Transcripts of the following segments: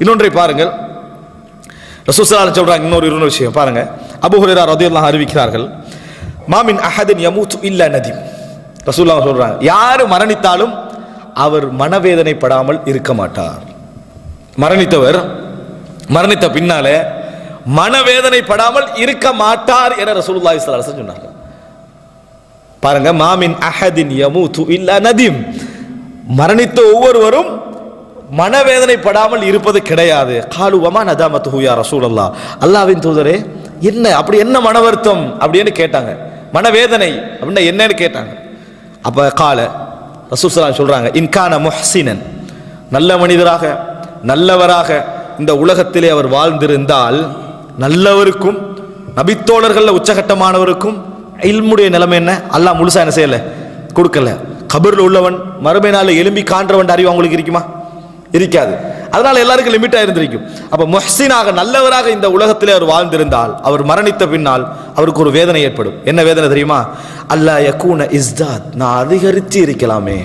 இன்னொன்றை பாருங்கள் ரசூசலால் சொல்றாங்க இன்னொரு இன்னொரு விஷயம் பாருங்க அபு ஹுரைரா ரதியல்லாஹு அறிவிக்கிறார்கள் மாமின் அஹதின் யமூத் இல்ல நதீம் ரசூல்லா சொல்றாங்க யாரு மரணித்தாலும் அவர் மனவேதனைப்படாமல் இருக்க மாட்டார் மரணித்தவர் மரணித்த பின்னாலே மனவேதனைப்படாமல் இருக்க மாட்டார் என ரசூலுல்லாஹி ஸல்லல்லாஹு அலைஹி வஸல்லம் சொன்னார்கள் பாருங்க மாமின் அஹதின் யமூத்து இல்ல நதீம் மரணித்த ஒவ்வொருவரும் மனவேதனைப்படாமல் இருப்பது கிடையாது காலு வமா நதாமத்து யா ரசூலல்லா அல்லாவின் தூதரே என்ன அப்படி என்ன மன வருத்தம் அப்படின்னு கேட்டாங்க மனவேதனை அப்படின்னா என்னன்னு கேட்டாங்க அப்ப கால ரசூசலாம் சொல்றாங்க இன்கான முஹ்சினன் நல்ல மனிதராக நல்லவராக இந்த உலகத்திலே அவர் வாழ்ந்திருந்தால் நல்லவருக்கும் நபித்தோழர்கள்ல உச்சகட்டமானவருக்கும் இல்முடைய நிலைமை என்ன அல்லாஹ் முழுசா என்ன செய்யல கொடுக்கல கபர்ல உள்ளவன் மறுமை நாளில் எலும்பி காண்றவன் அறிவு அவங்களுக்கு இருக்குமா இருக்காது அதனால எல்லாருக்கும் லிமிட்டா இருந்திருக்கும் அப்ப முஹ்சினாக நல்லவராக இந்த உலகத்திலே அவர் வாழ்ந்திருந்தால் அவர் மரணித்த பின்னால் அவருக்கு ஒரு வேதனை ஏற்படும் என்ன வேதனை தெரியுமா அல்லாஹ் யக்கூன இஸ்தாத் நான் அதிகரித்து இருக்கலாமே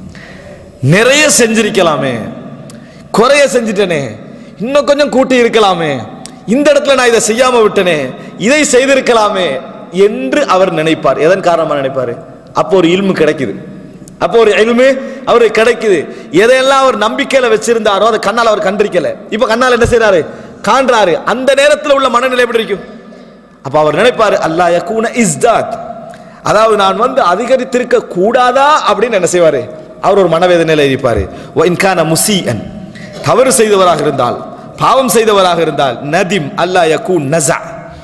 நிறைய செஞ்சிருக்கலாமே குறைய செஞ்சிட்டனே இன்னும் கொஞ்சம் கூட்டி இருக்கலாமே இந்த இடத்துல நான் இதை செய்யாம விட்டனே இதை செய்திருக்கலாமே என்று அவர் நினைப்பார் எதன் காரணமா நினைப்பாரு அப்போ ஒரு இல்மு கிடைக்குது அப்போ ஒரு இல்மு அவருக்கு கிடைக்குது எதையெல்லாம் அவர் நம்பிக்கையில வச்சிருந்தாரோ அதை கண்ணால் அவர் கண்டிருக்கல இப்ப கண்ணால் என்ன செய்றாரு காண்றாரு அந்த நேரத்தில் உள்ள மனநிலை எப்படி இருக்கும் அப்ப அவர் நினைப்பாரு அல்லாஹ் யக்கூன இஸ்தாத் அதாவது நான் வந்து அதிகரித்திருக்க கூடாதா அப்படின்னு என்ன செய்வாரு அவர் ஒரு மனவேதனையில் இருப்பாரு இன்கான முசீஅன் தவறு செய்தவராக இருந்தால் பாவம் செய்தவராக இருந்தால் நதிம் அல்லாஹ் யக்கூன் நஸா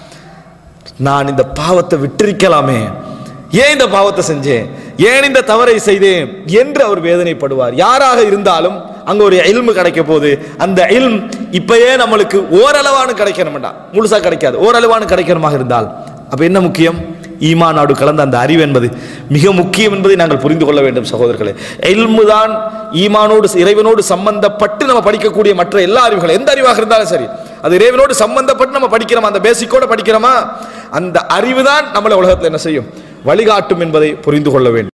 நான் இந்த பாவத்தை விட்டிருக்கலாமே ஏன் இந்த பாவத்தை செஞ்சேன் ஏன் இந்த தவறை செய்தேன் என்று அவர் வேதனைப்படுவார் யாராக இருந்தாலும் அங்க ஒரு இல்மு கிடைக்க போது அந்த இல்ம் இப்பயே நம்மளுக்கு ஓரளவானு கிடைக்கணும்டா முழுசா கிடைக்காது ஓரளவானு கிடைக்கணுமாக இருந்தால் அப்ப என்ன முக்கியம் ஈமானோடு கலந்த அந்த அறிவு என்பது மிக முக்கியம் என்பதை நாங்கள் புரிந்து கொள்ள வேண்டும் சகோதரர்களே இல்மு தான் ஈமானோடு இறைவனோடு சம்பந்தப்பட்டு நம்ம படிக்கக்கூடிய மற்ற எல்லா அறிவுகளும் எந்த அறிவாக இருந்தாலும் சரி அது இறைவனோடு சம்பந்தப்பட்டு நம்ம படிக்கிறோமா அந்த பேசிக்கோட படிக்கிறோமா அந்த அறிவு தான் நம்மளை உலகத்தில் என்ன செய்யும் வழிகாட்டும் என்பதை புரிந்து கொள்ள வேண்டும்